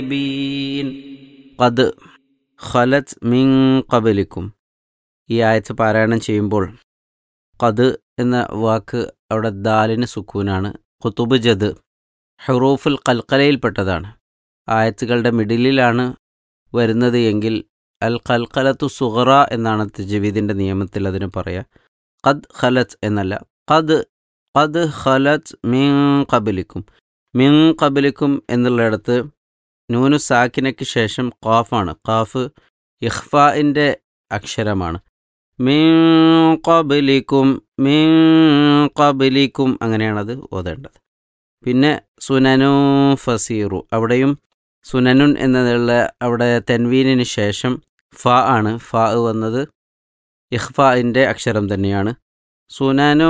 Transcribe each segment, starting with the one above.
been ഖദ് ഖലത് മിൻ ഖബലിക്കും ഈ ആയത്ത് പാരായണം ചെയ്യുമ്പോൾ ഖദ് എന്ന വാക്ക് അവിടെ ദാലിന് സുക്കൂനാണ് ഖുത്തുബ് ജദ് ഹുറൂഫുൽ കൽക്കലയിൽപ്പെട്ടതാണ് ആയത്തുകളുടെ മിഡിലിലാണ് വരുന്നത് എങ്കിൽ അൽ കൽക്കലത്തു സുഹറ എന്നാണ് തജവീദിൻ്റെ നിയമത്തിൽ അതിന് പറയുക ഖദ് ഖലത്ത് എന്നല്ല ഖദ് ഖദ് ഖലത്ത് മിൻ ഖബലിക്കും മിൻ ഖബലിക്കും എന്നുള്ളിടത്ത് നൂനു സാക്കിനയ്ക്ക് ശേഷം ഖാഫാണ് ഖാഫ് ഇഖ്ഫാഇൻ്റെ അക്ഷരമാണ് മിൻ ഖബലിക്കും മിൻ ഖബലിക്കും അങ്ങനെയാണത് ഓതേണ്ടത് പിന്നെ സുനനു ഫസീറു അവിടെയും സുനനുൻ എന്നതുള്ള അവിടെ തെൻവീനിന് ശേഷം ഫ ആണ് ഫ വന്നത് ഇഖ്ഫാഇൻ്റെ അക്ഷരം തന്നെയാണ് സുനനു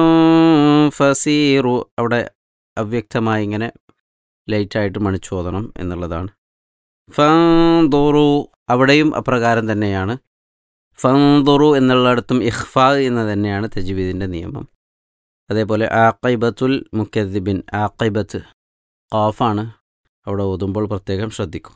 ഫസീറു അവിടെ അവ്യക്തമായി ഇങ്ങനെ ലൈറ്റായിട്ട് മണിച്ചു ഓതണം എന്നുള്ളതാണ് ഫൻദുറു അവിടെയും അപ്രകാരം തന്നെയാണ് ഫൻദുറു എന്നുള്ളിടത്തും ഇഖ്ഫാ എന്ന് തന്നെയാണ് തജ്വീദിൻ്റെ നിയമം അതേപോലെ ആക്കൈബത്തുൽ മുക്കദ്ദിബിൻ ആക്കൈബത്ത് ഖാഫാണ് അവിടെ ഓതുമ്പോൾ പ്രത്യേകം ശ്രദ്ധിക്കുക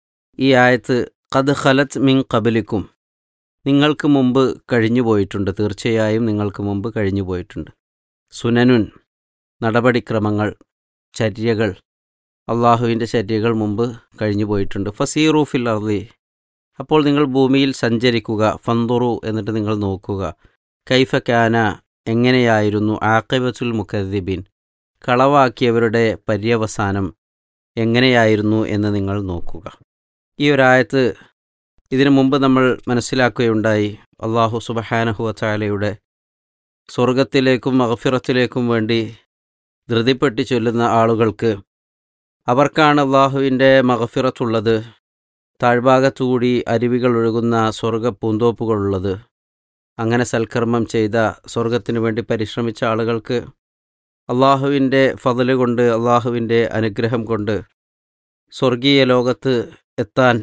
ഈ ആയത്ത് ഖദ് ഖലത്ത് മിൻ കബലിക്കും നിങ്ങൾക്ക് മുമ്പ് കഴിഞ്ഞു പോയിട്ടുണ്ട് തീർച്ചയായും നിങ്ങൾക്ക് മുമ്പ് കഴിഞ്ഞു പോയിട്ടുണ്ട് സുനനുൻ നടപടിക്രമങ്ങൾ ചര്യകൾ അള്ളാഹുവിൻ്റെ ചര്യകൾ മുമ്പ് കഴിഞ്ഞു പോയിട്ടുണ്ട് ഫസീറു ഫിൽ അർലി അപ്പോൾ നിങ്ങൾ ഭൂമിയിൽ സഞ്ചരിക്കുക ഫന്തുറു എന്നിട്ട് നിങ്ങൾ നോക്കുക കൈഫ കാന എങ്ങനെയായിരുന്നു ആക്കിബത്തുൽ മുഖദ്ദിബിൻ കളവാക്കിയവരുടെ പര്യവസാനം എങ്ങനെയായിരുന്നു എന്ന് നിങ്ങൾ നോക്കുക ഈ ഒരായത്ത് ഇതിനു മുമ്പ് നമ്മൾ മനസ്സിലാക്കുകയുണ്ടായി അള്ളാഹു സുബഹാനഹുവ ചാലയുടെ സ്വർഗത്തിലേക്കും മഹഫിറത്തിലേക്കും വേണ്ടി ധൃതിപ്പെട്ടി ചൊല്ലുന്ന ആളുകൾക്ക് അവർക്കാണ് അള്ളാഹുവിൻ്റെ മഹഫിറത്തുള്ളത് താഴ്ഭാഗത്തുകൂടി അരുവികൾ ഒഴുകുന്ന സ്വർഗ പൂന്തോപ്പുകളുള്ളത് അങ്ങനെ സൽക്കർമ്മം ചെയ്ത സ്വർഗത്തിനു വേണ്ടി പരിശ്രമിച്ച ആളുകൾക്ക് അള്ളാഹുവിൻ്റെ ഫതല് കൊണ്ട് അള്ളാഹുവിൻ്റെ അനുഗ്രഹം കൊണ്ട് സ്വർഗീയ ലോകത്ത് എത്താൻ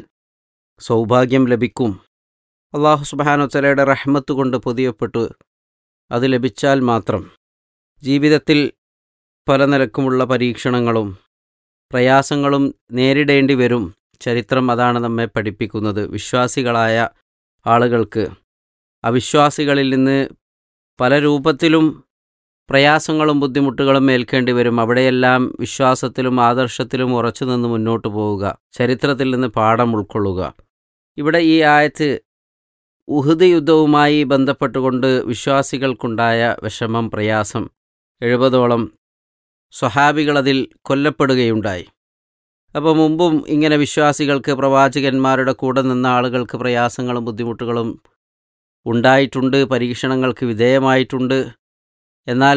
സൗഭാഗ്യം ലഭിക്കും അള്ളാഹു സുബാനുത്തലയുടെ റഹ്മത്ത് കൊണ്ട് പൊതിയപ്പെട്ടു അത് ലഭിച്ചാൽ മാത്രം ജീവിതത്തിൽ പല നിലക്കുമുള്ള പരീക്ഷണങ്ങളും പ്രയാസങ്ങളും നേരിടേണ്ടി വരും ചരിത്രം അതാണ് നമ്മെ പഠിപ്പിക്കുന്നത് വിശ്വാസികളായ ആളുകൾക്ക് അവിശ്വാസികളിൽ നിന്ന് പല രൂപത്തിലും പ്രയാസങ്ങളും ബുദ്ധിമുട്ടുകളും ഏൽക്കേണ്ടി വരും അവിടെയെല്ലാം വിശ്വാസത്തിലും ആദർശത്തിലും ഉറച്ചു നിന്ന് മുന്നോട്ട് പോവുക ചരിത്രത്തിൽ നിന്ന് പാഠം ഉൾക്കൊള്ളുക ഇവിടെ ഈ ആയത്ത് ഉഹുദ് യുദ്ധവുമായി ബന്ധപ്പെട്ടുകൊണ്ട് വിശ്വാസികൾക്കുണ്ടായ വിഷമം പ്രയാസം എഴുപതോളം സ്വഹാബികളതിൽ കൊല്ലപ്പെടുകയുണ്ടായി അപ്പോൾ മുമ്പും ഇങ്ങനെ വിശ്വാസികൾക്ക് പ്രവാചകന്മാരുടെ കൂടെ നിന്ന ആളുകൾക്ക് പ്രയാസങ്ങളും ബുദ്ധിമുട്ടുകളും ഉണ്ടായിട്ടുണ്ട് പരീക്ഷണങ്ങൾക്ക് വിധേയമായിട്ടുണ്ട് എന്നാൽ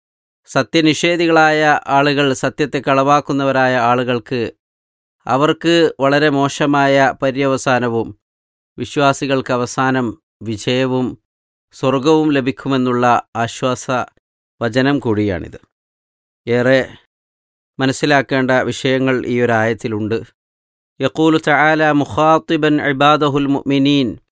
സത്യനിഷേധികളായ ആളുകൾ സത്യത്തെ കളവാക്കുന്നവരായ ആളുകൾക്ക് അവർക്ക് വളരെ മോശമായ പര്യവസാനവും വിശ്വാസികൾക്ക് അവസാനം വിജയവും സ്വർഗവും ലഭിക്കുമെന്നുള്ള ആശ്വാസ വചനം കൂടിയാണിത് ഏറെ മനസ്സിലാക്കേണ്ട വിഷയങ്ങൾ ഈ ഒരു ആയത്തിലുണ്ട് യക്കൂലു തആല മുഖാത്തിബൻ ഇബാദഹുൽ മുഅ്മിനീൻ